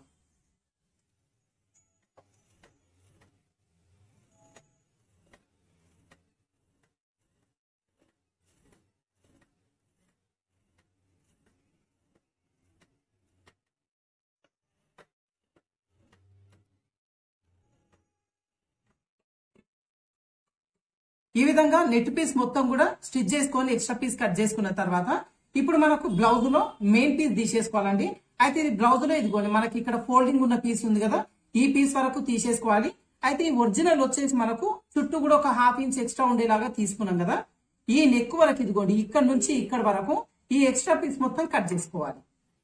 ఈ విధంగా నెట్ పీస్ మొత్తం కూడా స్టిచ్ చేసుకొని ఎక్స్ట్రా పీస్ కట్ చేసుకున్న తర్వాత ఇప్పుడు మనకు బ్లౌజ్ లో మెయిన్ పీస్ తీసేసుకోవాలండి అయితే ఇది బ్లౌజ్ లో ఇదిగోండి మనకి ఇక్కడ ఫోల్డింగ్ ఉన్న పీస్ ఉంది కదా ఈ పీస్ వరకు తీసేసుకోవాలి అయితే ఈ ఒరిజినల్ వచ్చేసి మనకు చుట్టూ కూడా ఒక హాఫ్ ఇంచ్ ఎక్స్ట్రా ఉండేలాగా తీసుకున్నాం కదా ఈ నెక్ వరకు ఇదిగోండి ఇక్కడ నుంచి ఇక్కడ వరకు ఈ ఎక్స్ట్రా పీస్ మొత్తం కట్ చేసుకోవాలి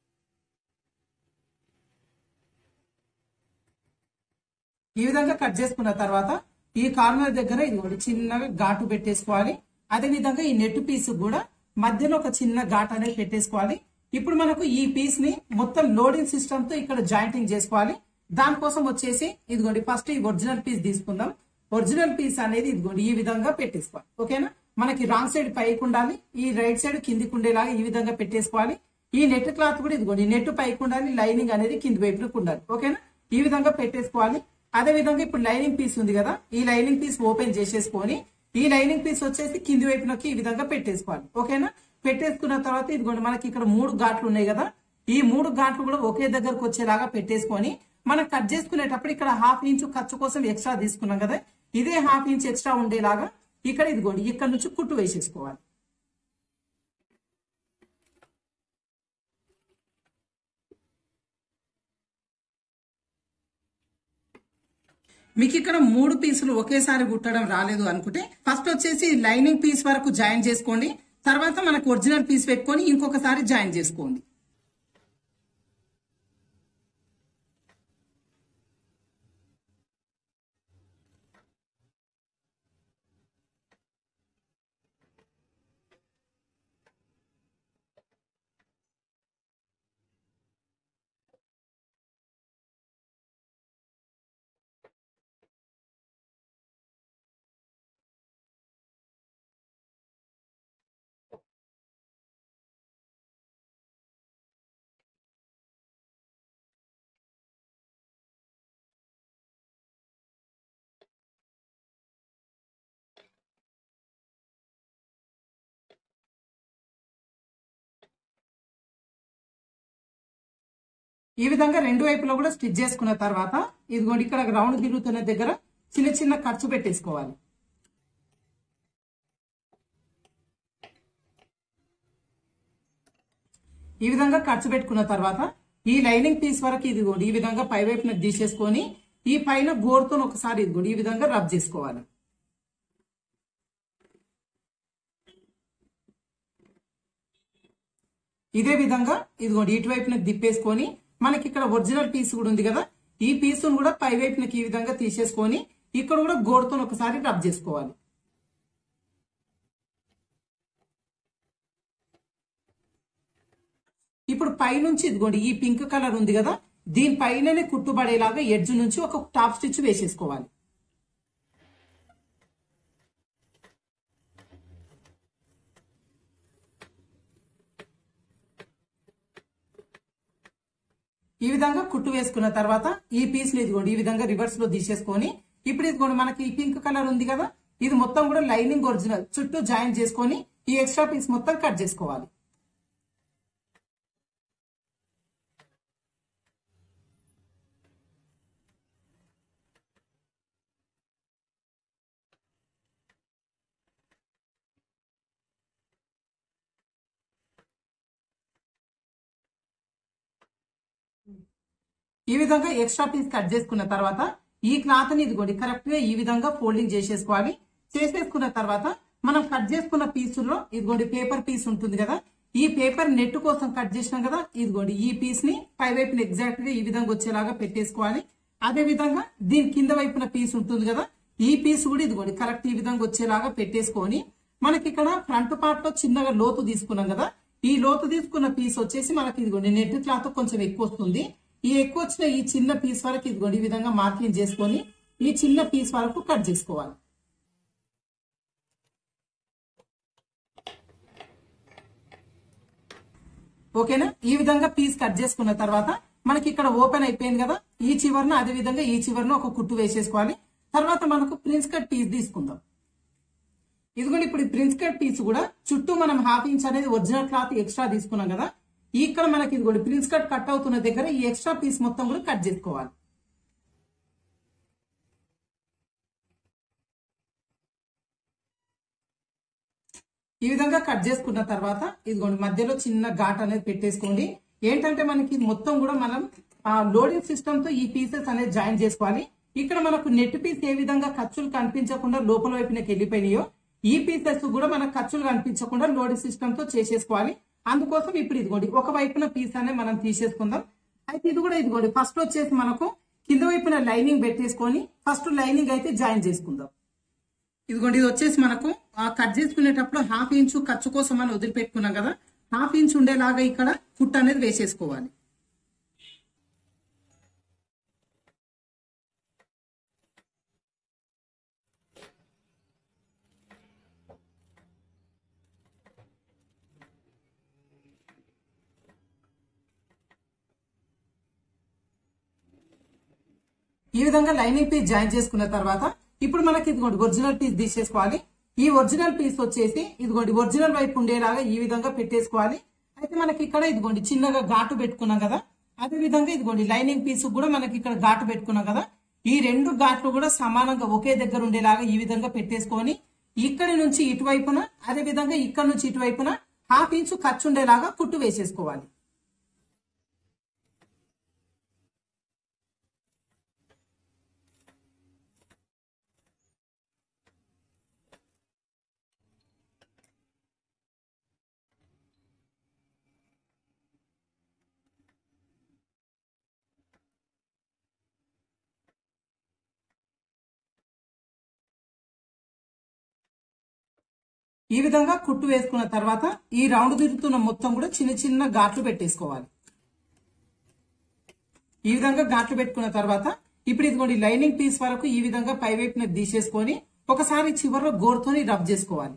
ఈ విధంగా కట్ చేసుకున్న తర్వాత ఈ కార్నర్ దగ్గర ఇదిగోండి చిన్నగా ఘాటు పెట్టేసుకోవాలి అదే విధంగా ఈ నెట్ పీస్ కూడా మధ్యలో ఒక చిన్న ఘాట్ అనేది పెట్టేసుకోవాలి ఇప్పుడు మనకు ఈ పీస్ ని మొత్తం లోడింగ్ సిస్టమ్ తో ఇక్కడ జాయింటింగ్ చేసుకోవాలి దానికోసం వచ్చేసి ఇదిగోండి ఫస్ట్ ఈ ఒరిజినల్ పీస్ తీసుకుందాం ఒరిజినల్ పీస్ అనేది ఇదిగోండి ఈ విధంగా పెట్టేసుకోవాలి ఓకేనా మనకి రాంగ్ సైడ్ పైకి ఉండాలి ఈ రైట్ సైడ్ కిందికి ఉండేలాగా ఈ విధంగా పెట్టేసుకోవాలి ఈ నెట్ క్లాత్ కూడా ఇదిగోండి నెట్ పైకి ఉండాలి లైనింగ్ అనేది కింది వైపులకు ఉండాలి ఓకేనా ఈ విధంగా పెట్టేసుకోవాలి అదే విధంగా ఇప్పుడు లైనింగ్ పీస్ ఉంది కదా ఈ లైనింగ్ పీస్ ఓపెన్ చేసేసుకొని ఈ లైనింగ్ పీస్ వచ్చేసి కింది వైపునకి ఈ విధంగా పెట్టేసుకోవాలి ఓకేనా పెట్టేసుకున్న తర్వాత ఇదిగోండి మనకి ఇక్కడ మూడు ఘాట్లు ఉన్నాయి కదా ఈ మూడు ఘాట్లు కూడా ఒకే దగ్గరకు వచ్చేలాగా పెట్టేసుకొని మనం కట్ చేసుకునేటప్పుడు ఇక్కడ హాఫ్ ఇంచు ఖర్చు కోసం ఎక్స్ట్రా తీసుకున్నాం కదా ఇదే హాఫ్ ఇంచ్ ఎక్స్ట్రా ఉండేలాగా ఇక్కడ ఇదిగోండి ఇక్కడ నుంచి కుట్టు వేసేసుకోవాలి మీకు ఇక్కడ మూడు పీసులు ఒకేసారి కుట్టడం రాలేదు అనుకుంటే ఫస్ట్ వచ్చేసి లైనింగ్ పీస్ వరకు జాయిన్ చేసుకోండి తర్వాత మనకు ఒరిజినల్ పీస్ పెట్టుకొని ఇంకొకసారి జాయిన్ చేసుకోండి ఈ విధంగా రెండు వైపులో కూడా స్టిచ్ చేసుకున్న తర్వాత ఇదిగోండి ఇక్కడ రౌండ్ తిరుగుతున్న దగ్గర చిన్న చిన్న ఖర్చు పెట్టేసుకోవాలి ఈ విధంగా ఖర్చు పెట్టుకున్న తర్వాత ఈ లైనింగ్ పీస్ వరకు ఇదిగోండి ఈ విధంగా పై వైపున తీసేసుకొని ఈ పైన గోరుతో ఒకసారి ఇదిగోండి ఈ విధంగా రబ్ చేసుకోవాలి ఇదే విధంగా ఇదిగోండి ఇటువైపున దిప్పేసుకొని మనకి ఇక్కడ ఒరిజినల్ పీస్ కూడా ఉంది కదా ఈ పీసును కూడా పై వైపునకి ఈ విధంగా తీసేసుకొని ఇక్కడ కూడా గోడతో ఒకసారి రబ్ చేసుకోవాలి ఇప్పుడు పైనుంచి ఇదిగోండి ఈ పింక్ కలర్ ఉంది కదా దీని పైననే కుట్టుబడేలాగా ఎడ్జ్ నుంచి ఒక టాప్ స్టిచ్ వేసేసుకోవాలి ఈ విధంగా కుట్టు వేసుకున్న తర్వాత ఈ పీస్ ని ఇదిగోండి ఈ విధంగా రివర్స్ లో తీసేసుకొని ఇప్పుడు ఇదిగోండి మనకి ఈ పింక్ కలర్ ఉంది కదా ఇది మొత్తం కూడా లైనింగ్ ఒరిజినల్ చుట్టూ జాయిన్ చేసుకొని ఈ ఎక్స్ట్రా పీస్ మొత్తం కట్ చేసుకోవాలి ఈ విధంగా ఎక్స్ట్రా పీస్ కట్ చేసుకున్న తర్వాత ఈ క్లాత్ ని ఇదిగోండి కరెక్ట్ గా ఈ విధంగా ఫోల్డింగ్ చేసేసుకోవాలి చేసేసుకున్న తర్వాత మనం కట్ చేసుకున్న పీసుల్లో ఇదిగోండి పేపర్ పీస్ ఉంటుంది కదా ఈ పేపర్ నెట్ కోసం కట్ చేసినాం కదా ఇదిగోండి ఈ పీస్ ని పై వైపున ఎగ్జాక్ట్ గా ఈ విధంగా వచ్చేలాగా పెట్టేసుకోవాలి అదే విధంగా దీని కింద వైపున పీస్ ఉంటుంది కదా ఈ పీస్ కూడా ఇదిగోండి కరెక్ట్ ఈ విధంగా వచ్చేలాగా పెట్టేసుకొని మనకి ఇక్కడ ఫ్రంట్ పార్ట్ లో చిన్నగా లోతు తీసుకున్నాం కదా ఈ లోతు తీసుకున్న పీస్ వచ్చేసి మనకి ఇదిగోండి నెట్ క్లాత్ కొంచెం ఎక్కువ వస్తుంది ఈ ఎక్కువ వచ్చిన ఈ చిన్న పీస్ వరకు ఇదిగోండి ఈ విధంగా మార్కింగ్ చేసుకొని ఈ చిన్న పీస్ వరకు కట్ చేసుకోవాలి ఓకేనా ఈ విధంగా పీస్ కట్ చేసుకున్న తర్వాత మనకి ఇక్కడ ఓపెన్ అయిపోయింది కదా ఈ చివరన అదే విధంగా ఈ చివరన ఒక కుట్టు వేసేసుకోవాలి తర్వాత మనకు ప్రిన్స్ కట్ పీస్ తీసుకుందాం ఇదిగోండి ఇప్పుడు ఈ ప్రిన్స్ కట్ పీస్ కూడా చుట్టూ మనం హాఫ్ ఇంచ్ అనేది ఒరిజినల్ క్లాత్ ఎక్స్ట్రా తీసుకున్నాం కదా ఇక్కడ మనకి ఇదిగోండి ప్రిన్స్ కట్ కట్ అవుతున్న దగ్గర ఈ ఎక్స్ట్రా పీస్ మొత్తం కూడా కట్ చేసుకోవాలి ఈ విధంగా కట్ చేసుకున్న తర్వాత ఇదిగోండి మధ్యలో చిన్న ఘాట్ అనేది పెట్టేసుకోండి ఏంటంటే మనకి ఇది మొత్తం కూడా మనం లోడింగ్ సిస్టమ్ తో ఈ పీసెస్ అనేది జాయిన్ చేసుకోవాలి ఇక్కడ మనకు నెట్ పీస్ ఏ విధంగా ఖర్చులు కనిపించకుండా లోపల వైపునకి వెళ్ళిపోయినాయో ఈ పీసెస్ కూడా మనకు ఖర్చులు కనిపించకుండా లోడింగ్ సిస్టమ్ తో చేసేసుకోవాలి అందుకోసం ఇప్పుడు ఇదిగోండి ఒక వైపున పీస్ అనేది మనం తీసేసుకుందాం అయితే ఇది కూడా ఇదిగోండి ఫస్ట్ వచ్చేసి మనకు కింద వైపున లైనింగ్ పెట్టేసుకొని ఫస్ట్ లైనింగ్ అయితే జాయిన్ చేసుకుందాం ఇదిగోండి ఇది వచ్చేసి మనకు ఆ కట్ చేసుకునేటప్పుడు హాఫ్ ఇంచు ఖర్చు కోసం అని వదిలిపెట్టుకున్నాం కదా హాఫ్ ఇంచ్ ఉండేలాగా ఇక్కడ కుట్ అనేది వేసేసుకోవాలి ఈ విధంగా లైనింగ్ పీస్ జాయిన్ చేసుకున్న తర్వాత ఇప్పుడు మనకి ఇదిగోండి ఒరిజినల్ పీస్ తీసేసుకోవాలి ఈ ఒరిజినల్ పీస్ వచ్చేసి ఇదిగోండి ఒరిజినల్ వైపు ఉండేలాగా ఈ విధంగా పెట్టేసుకోవాలి అయితే మనకి ఇక్కడ ఇదిగోండి చిన్నగా ఘాటు పెట్టుకున్నాం కదా అదే విధంగా ఇదిగోండి లైనింగ్ పీస్ కూడా మనకి ఇక్కడ ఘాటు పెట్టుకున్నాం కదా ఈ రెండు ఘాట్లు కూడా సమానంగా ఒకే దగ్గర ఉండేలాగా ఈ విధంగా పెట్టేసుకొని ఇక్కడి నుంచి ఇటువైపున అదే విధంగా ఇక్కడ నుంచి ఇటువైపున హాఫ్ ఇంచు ఖర్చు ఉండేలాగా కుట్టు వేసేసుకోవాలి ఈ విధంగా కుట్టు వేసుకున్న తర్వాత ఈ రౌండ్ తిరుగుతున్న మొత్తం కూడా చిన్న చిన్న ఘాట్లు పెట్టేసుకోవాలి ఈ విధంగా ఘాట్లు పెట్టుకున్న తర్వాత ఇప్పుడు ఇదిగోండి లైనింగ్ పీస్ వరకు ఈ విధంగా పై వైపున తీసేసుకొని ఒకసారి చివరిలో గోరుతోని రబ్ చేసుకోవాలి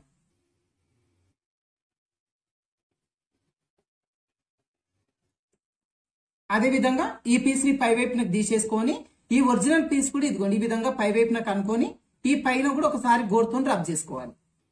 అదే విధంగా ఈ పీస్ ని పై వైపున తీసేసుకొని ఈ ఒరిజినల్ పీస్ కూడా ఇదిగోండి ఈ విధంగా పై వైపున కనుకొని ఈ పైన కూడా ఒకసారి గోరుతో రబ్ చేసుకోవాలి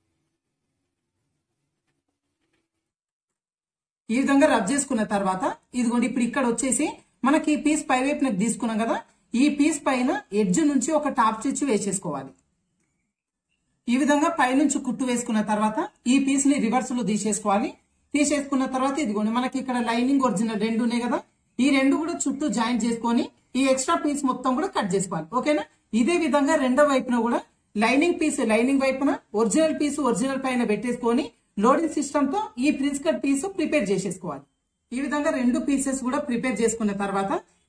ఈ విధంగా రబ్ చేసుకున్న తర్వాత ఇదిగోండి ఇప్పుడు ఇక్కడ వచ్చేసి మనకి ఈ పీస్ పై వైపున తీసుకున్నాం కదా ఈ పీస్ పైన ఎడ్జ్ నుంచి ఒక టాప్ స్టిచ్ వేసేసుకోవాలి ఈ విధంగా పైనుంచి కుట్టు వేసుకున్న తర్వాత ఈ పీస్ ని రివర్స్ లో తీసేసుకోవాలి తీసేసుకున్న తర్వాత ఇదిగోండి మనకి ఇక్కడ లైనింగ్ ఒరిజినల్ రెండు ఉన్నాయి కదా ఈ రెండు కూడా చుట్టూ జాయిన్ చేసుకొని ఈ ఎక్స్ట్రా పీస్ మొత్తం కూడా కట్ చేసుకోవాలి ఓకేనా ఇదే విధంగా రెండో వైపున కూడా లైనింగ్ పీస్ లైనింగ్ వైపున ఒరిజినల్ పీస్ ఒరిజినల్ పైన పెట్టేసుకొని లోడింగ్ సిస్టమ్ తో ఈ ప్రిన్స్ కట్ పీస్ ప్రిపేర్ చేసేసుకోవాలి ఈ విధంగా రెండు పీసెస్ కూడా ప్రిపేర్ చేసుకున్న తర్వాత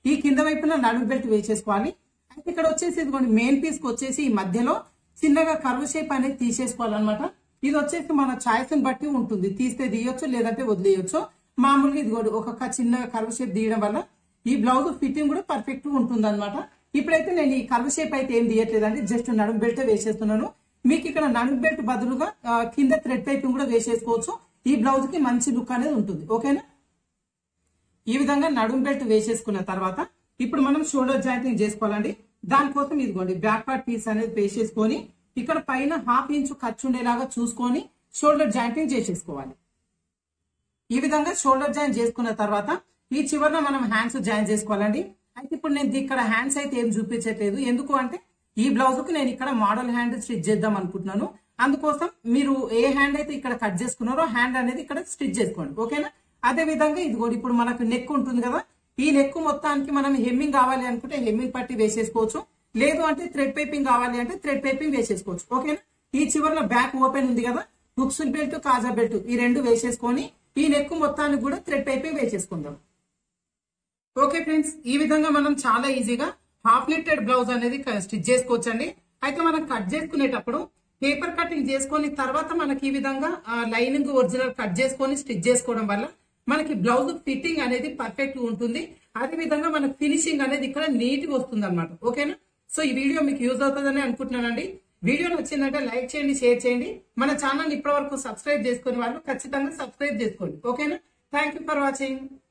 ఈ కింద వైపున నడుము బెల్ట్ వేసేసుకోవాలి అయితే ఇక్కడ వచ్చేసి ఇదిగోండి మెయిన్ పీస్ కి వచ్చేసి ఈ మధ్యలో చిన్నగా కర్వ్ షేప్ అనేది తీసేసుకోవాలన్నమాట ఇది వచ్చేసి మన చాయిస్ ని బట్టి ఉంటుంది తీస్తే తీయొచ్చు లేదంటే వదిలేయొచ్చు మామూలుగా ఇదిగోండి ఒక క- చిన్నగా కర్వ్ షేప్ తీయడం వల్ల ఈ బ్లౌజ్ ఫిట్టింగ్ కూడా పర్ఫెక్ట్ గా ఉంటుంది అనమాట ఇప్పుడైతే నేను ఈ కర్వ్ షేప్ అయితే ఏం తీయట్లేదండి జస్ట్ నడుము బెల్ట్ వేసేస్తున్నాను మీకు ఇక్కడ నడుము బెల్ట్ బదులుగా ఆ, కింద థ్రెడ్ పైపింగ్ కూడా వేసేసుకోవచ్చు ఈ బ్లౌజ్ కి మంచి లుక్ అనేది ఉంటుంది ఓకేనా ఈ విధంగా నడుం బెల్ట్ వేసేసుకున్న తర్వాత ఇప్పుడు మనం షోల్డర్ జాయింటింగ్ చేసుకోవాలండి దానికోసం ఇదిగోండి బ్యాక్ పార్ట్ పీస్ అనేది వేసేసుకొని ఇక్కడ పైన హాఫ్ ఇంచ్ ఖర్చు ఉండేలాగా చూసుకొని షోల్డర్ జాయింటింగ్ చేసేసుకోవాలి ఈ విధంగా షోల్డర్ జాయిన్ చేసుకున్న తర్వాత ఈ చివరన మనం హ్యాండ్స్ జాయిన్ చేసుకోవాలండి అయితే ఇప్పుడు నేను ఇక్కడ హ్యాండ్స్ అయితే ఏం చూపించట్లేదు ఎందుకు అంటే ఈ బ్లౌజ్ కు నేను ఇక్కడ మోడల్ హ్యాండ్ స్టిచ్ చేద్దాం అనుకుంటున్నాను అందుకోసం మీరు ఏ హ్యాండ్ అయితే ఇక్కడ కట్ చేసుకున్నారో హ్యాండ్ అనేది ఇక్కడ స్టిచ్ చేసుకోండి ఓకేనా అదే విధంగా ఇది కూడా ఇప్పుడు మనకు నెక్ ఉంటుంది కదా ఈ నెక్ మొత్తానికి మనం హెమ్మింగ్ కావాలి అనుకుంటే హెమ్మింగ్ పట్టి వేసేసుకోవచ్చు లేదు అంటే థ్రెడ్ పైపింగ్ కావాలి అంటే థ్రెడ్ పైపింగ్ వేసేసుకోవచ్చు ఓకేనా ఈ చివరిలో బ్యాక్ ఓపెన్ ఉంది కదా హుక్స్ బెల్ట్ కాజా బెల్ట్ ఈ రెండు వేసేసుకొని ఈ నెక్ మొత్తానికి కూడా థ్రెడ్ పైపింగ్ వేసేసుకుందాం ఓకే ఫ్రెండ్స్ ఈ విధంగా మనం చాలా ఈజీగా హాఫ్ నెట్టెడ్ బ్లౌజ్ అనేది స్టిచ్ చేసుకోవచ్చు అండి అయితే మనం కట్ చేసుకునేటప్పుడు పేపర్ కటింగ్ చేసుకొని తర్వాత మనకి ఈ విధంగా లైనింగ్ ఒరిజినల్ కట్ చేసుకొని స్టిచ్ చేసుకోవడం వల్ల మనకి బ్లౌజ్ ఫిట్టింగ్ అనేది పర్ఫెక్ట్ ఉంటుంది అదే విధంగా మనకి ఫినిషింగ్ అనేది ఇక్కడ నీట్ గా వస్తుంది అనమాట ఓకేనా సో ఈ వీడియో మీకు యూజ్ అవుతుందని అనుకుంటున్నానండి వీడియో నచ్చిందంటే లైక్ చేయండి షేర్ చేయండి మన ఛానల్ ఇప్పటి వరకు సబ్స్క్రైబ్ చేసుకునే వాళ్ళు ఖచ్చితంగా సబ్స్క్రైబ్ చేసుకోండి ఓకేనా థ్యాంక్ యూ ఫర్ వాచింగ్